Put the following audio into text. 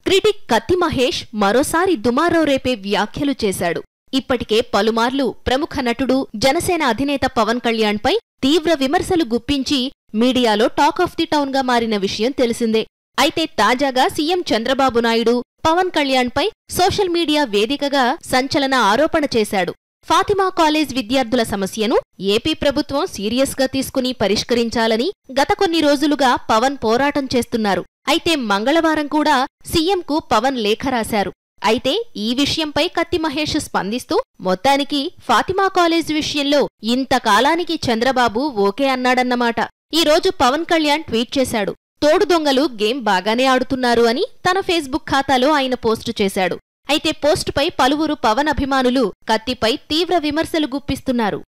critic కత్తి మహేష్ మరోసారి దుమారో రేపే వ్యాఖ్యలు చేశాడు ఇప్పటికే పలుమార్లు ప్రముఖ నటుడు జనసేన అధినేత పవన్ కళ్యాణ్పై తీవ్ర విమర్శలు గుప్పించి మీడియాలో టాక్ ఆఫ్ ది టౌన్ గా మారిన విషయం తెలిసిందే అయితే తాజాగా సీఎం చంద్రబాబు నాయుడు పవన్ కళ్యాణ్పై సోషల్ మీడియా వేదికగా సంచలన ఆరోపణ చేశాడు ఫాతిమా కాలేజ్ విద్యార్థుల సమస్యను ఏపీ ప్రభుత్వం సీరియస్గా తీసుకుని పరిష్కరించాలని గత కొన్ని రోజులుగా పవన్ పోరాటం చేస్తున్నారు అయితే మంగళవారం కూడా సీఎంకు పవన్ లేఖ రాశారు అయితే ఈ విషయంపై కత్తి మహేష్ స్పందిస్తూ మొత్తానికి ఫాతిమా కాలేజ్ విషయంలో ఇంతకాలానికి చంద్రబాబు ఓకే అన్నాడన్నమాట ఈ రోజు పవన్ కళ్యాణ్ ట్వీట్ చేశాడు తోడు దొంగలు గేమ్ బాగానే ఆడుతున్నారు అని తన ఫేస్బుక్ ఖాతాలో ఆయన పోస్టు చేశాడు అయితే పోస్టుపై పలువురు పవన్ అభిమానులు కత్తిపై తీవ్ర విమర్శలు గుప్పిస్తున్నారు